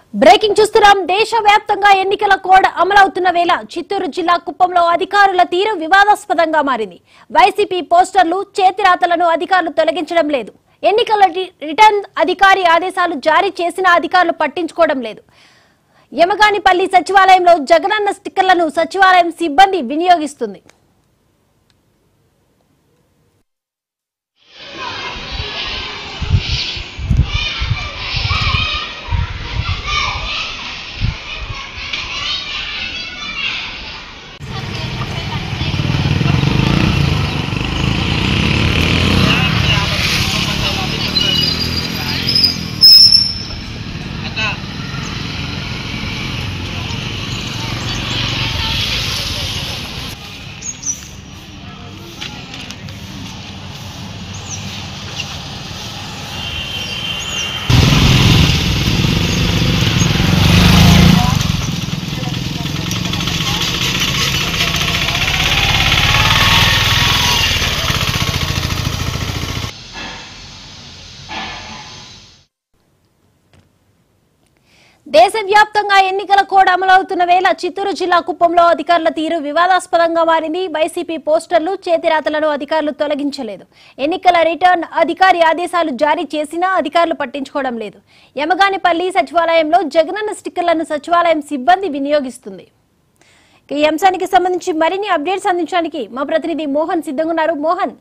breaking చూస్తున్నాం దేశవ్యాప్తంగా ఎన్నికల కోడ్ అమలవుతున్న వేళ చిత్తూరు జిల్లా కుప్పంలో అధికారుల తీరు వివాదాస్పదంగా మారింది వైసీపీ పోస్టర్లు చేతిరాతలను అధికారులు తొలగించడం లేదు ఎన్నికల రి- రిటర్న్ అధికారి ఆదేశాలు జారీ చేసిన అధికారులు పట్టించుకోవడం లేదు యమగానిపల్లి సచివాలయంలో జగనన్న స్టిక్కర్లను సచివాలయం సిబ్బంది వినియోగిస్తుంది దేశవ్యాప్తంగా ఎన్నికల కోడ్ అమలవుతున్న వేళ చిత్తూరు జిల్లా కుప్పంలో అధికారుల తీరు వివాదాస్పదంగా మారింది వైసీపీ పోస్టర్లు చేతిరాతలను అధికారులు తొలగించలేదు ఎన్నికల రిటర్న్ అధికారి ఆదేశాలు జారీ చేసినా అధికారులు పట్టించుకోవడం లేదు యమగానిపల్లి సచివాలయంలో జగనన్న స్టిక్కర్లను సచివాలయం సిబ్బంది వినియోగిస్తుంది ఇక ఈ అంశానికి సంబంధించి మరిన్ని అప్డేట్స్ అందించడానికి మా ప్రతినిధి మోహన్ సిద్ధంగా ఉన్నారు మోహన్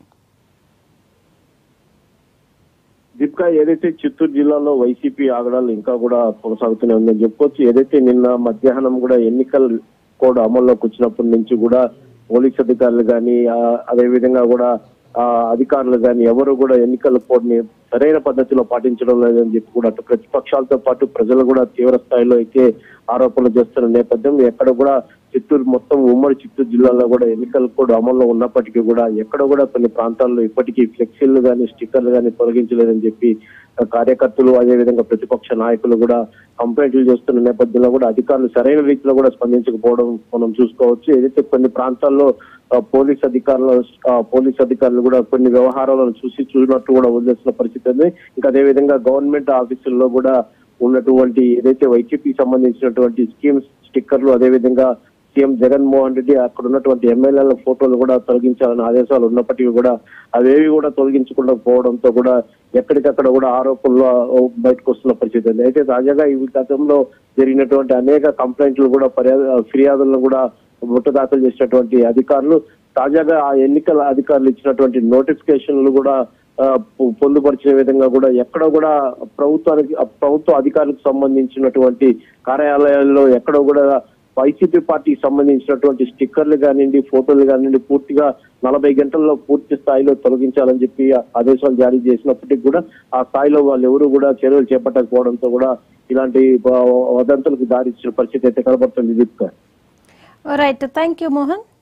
దీపిక ఏదైతే చిత్తూరు జిల్లాలో వైసీపీ ఆగడాలు ఇంకా కూడా కొనసాగుతూనే ఉందని చెప్పుకోవచ్చు ఏదైతే నిన్న మధ్యాహ్నం కూడా ఎన్నికల కోడ్ అమల్లోకి వచ్చినప్పటి నుంచి కూడా పోలీస్ అధికారులు కానీ అదే విధంగా కూడా ఆ అధికారులు కానీ ఎవరు కూడా ఎన్నికల కోడ్ ని సరైన పద్ధతిలో పాటించడం లేదని చెప్పి కూడా అటు ప్రతిపక్షాలతో పాటు ప్రజలు కూడా తీవ్ర స్థాయిలో అయితే ఆరోపణలు చేస్తున్న నేపథ్యం ఎక్కడ కూడా చిత్తూరు మొత్తం ఉమ్మడి చిత్తూరు జిల్లాలో కూడా ఎన్నికల కోడ్ అమల్లో ఉన్నప్పటికీ కూడా ఎక్కడ కూడా కొన్ని ప్రాంతాల్లో ఇప్పటికీ ఫ్లెక్సీలు కానీ స్టిక్కర్లు కానీ తొలగించలేదని చెప్పి ఆ, కార్యకర్తలు అదేవిధంగా ప్రతిపక్ష నాయకులు కూడా కంప్లైంట్లు చేస్తున్న నేపథ్యంలో కూడా అధికారులు సరైన రీతిలో కూడా స్పందించకపోవడం మనం చూసుకోవచ్చు ఏదైతే కొన్ని ప్రాంతాల్లో ఆ, పోలీస్ అధికారులు ఆ, పోలీస్ అధికారులు కూడా కొన్ని వ్యవహారాలను చూసి చూసినట్టు కూడా వదిలేసిన పరిస్థితి ఉంది ఇంకా అదే విధంగా గవర్నమెంట్ ఆఫీసుల్లో కూడా ఉన్నటువంటి ఏదైతే వైసీపీకి సంబంధించినటువంటి స్కీమ్స్ స్టిక్కర్లు అదే విధంగా సీఎం జగన్మోహన్ రెడ్డి అక్కడ ఉన్నటువంటి ఎమ్మెల్యేల ఫోటోలు కూడా తొలగించాలని ఆదేశాలు ఉన్నప్పటికీ కూడా అవేవి కూడా తొలగించకుండా పోవడంతో కూడా ఎక్కడికక్కడ కూడా ఆరోపణలు ఆ, బయటకు వస్తున్న పరిస్థితి ఉంది అయితే తాజాగా ఈ గతంలో జరిగినటువంటి అనేక కంప్లైంట్లు కూడా ఫిర్యాదు ఫిర్యాదులను కూడా ముట్ట దాఖలు చేసినటువంటి అధికారులు తాజాగా ఆ ఎన్నికల అధికారులు ఇచ్చినటువంటి నోటిఫికేషన్లు కూడా ఆ, పొ- పొందుపరిచిన విధంగా కూడా ఎక్కడ కూడా ప్రభుత్వానికి ఆ ప్రభుత్వ అధికారులకు సంబంధించినటువంటి కార్యాలయాల్లో ఎక్కడ కూడా వైసీపీ పార్టీకి సంబంధించినటువంటి స్టిక్కర్లు కానివ్వండి ఫోటోలు కానివ్వండి పూర్తిగా నలభై గంటల్లో పూర్తి స్థాయిలో తొలగించాలని చెప్పి ఆదేశాలు జారీ చేసినప్పటికీ కూడా ఆ స్థాయిలో వాళ్ళు ఎవరు కూడా చర్యలు చేపట్టకపోవడంతో కూడా ఇలాంటి ఆ, వదంతులకు దారి ఇచ్చిన పరిస్థితి అయితే కనబడుతుంది Deepika right thank you Mohan